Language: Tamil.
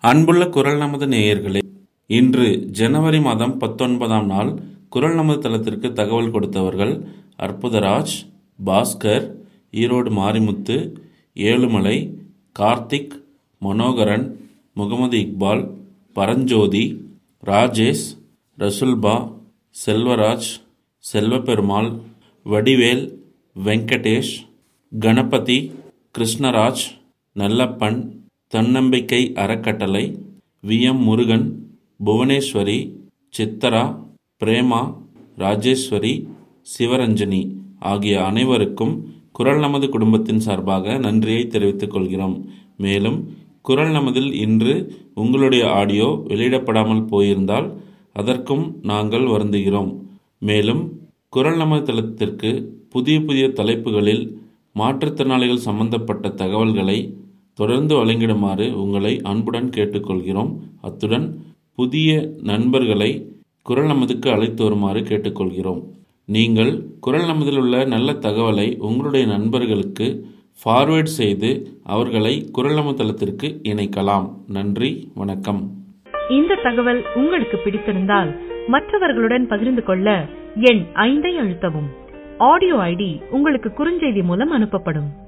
அன்புள்ள குரல் நமது நேயர்களே இன்று ஜனவரி மாதம் பத்தொன்பதாம் நாள் குரல் நமது தளத்திற்கு தகவல் கொடுத்தவர்கள் அற்புதராஜ் பாஸ்கர் ஈரோடு மாரிமுத்து ஏழுமலை கார்த்திக் மனோகரன் முகமது இக்பால் பரஞ்சோதி ராஜேஷ் ரசுல்பா செல்வராஜ் செல்வபெருமாள் வடிவேல் வெங்கடேஷ் கணபதி கிருஷ்ணராஜ் நல்லப்பன் தன்னம்பிக்கை அறக்கட்டளை வி எம் முருகன் புவனேஸ்வரி சித்தரா பிரேமா ராஜேஸ்வரி சிவரஞ்சனி ஆகிய அனைவருக்கும் குரல் நமது குடும்பத்தின் சார்பாக நன்றியை தெரிவித்துக் கொள்கிறோம் மேலும் குரல் நமதில் இன்று உங்களுடைய ஆடியோ வெளியிடப்படாமல் போயிருந்தால் அதற்கும் நாங்கள் வருந்துகிறோம் மேலும் குரல் நமது தளத்திற்கு புதிய புதிய தலைப்புகளில் மாற்றுத்திறனாளிகள் சம்பந்தப்பட்ட தகவல்களை தொடர்ந்து வழங்கிடுமாறு உங்களை அன்புடன் கேட்டுக்கொள்கிறோம் அத்துடன் புதிய நண்பர்களை குரல் நமதுக்கு அழைத்து வருமாறு கேட்டுக்கொள்கிறோம் நீங்கள் குரல் நமதில் உள்ள நல்ல தகவலை உங்களுடைய நண்பர்களுக்கு ஃபார்வேர்ட் செய்து அவர்களை குரல் நமது தளத்திற்கு இணைக்கலாம் நன்றி வணக்கம் இந்த தகவல் உங்களுக்கு பிடித்திருந்தால் மற்றவர்களுடன் பகிர்ந்து கொள்ள எண் ஐந்தை அழுத்தவும் ஆடியோ ஐடி உங்களுக்கு குறுஞ்செய்தி மூலம் அனுப்பப்படும்